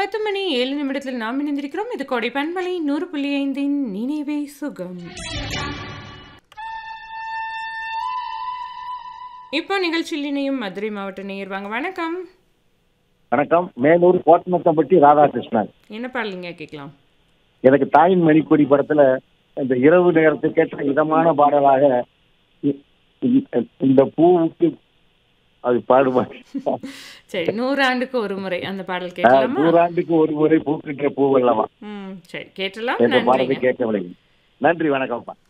பத்து மணி ஏழு நிமிடத்தில் நாம் இணைந்திருக்கிறோம் இது கொடை பண்பலை நூறு புள்ளி ஐந்தின் நினைவே சுகம் இப்போ நிகழ்ச்சியில் இணையும் மதுரை மாவட்ட நேயர் வாங்க வணக்கம் வணக்கம் மேலூர் கோட்டமத்தம்பட்டி ராதாகிருஷ்ணன் என்ன பாடலிங்க கேட்கலாம் எனக்கு தாயின் மணிக்கொடி படத்துல இந்த இரவு நேரத்துக்கு ஏற்ற இதமான பாடலாக இ- இ- இந்த பூவுக்கு அது பாடுவாங்க சரி நூறாண்டுக்கு ஒரு முறை அந்த பாடல் கேட்கலாமா நூறாண்டுக்கு ஒரு முறை பூக்கின்ற பூவல்லவா ம் சரி கேட்டலாம் என்ற பாடலை நன்றிங்க கேட்கவில்லை நன்றி வணக்கம்ப்பா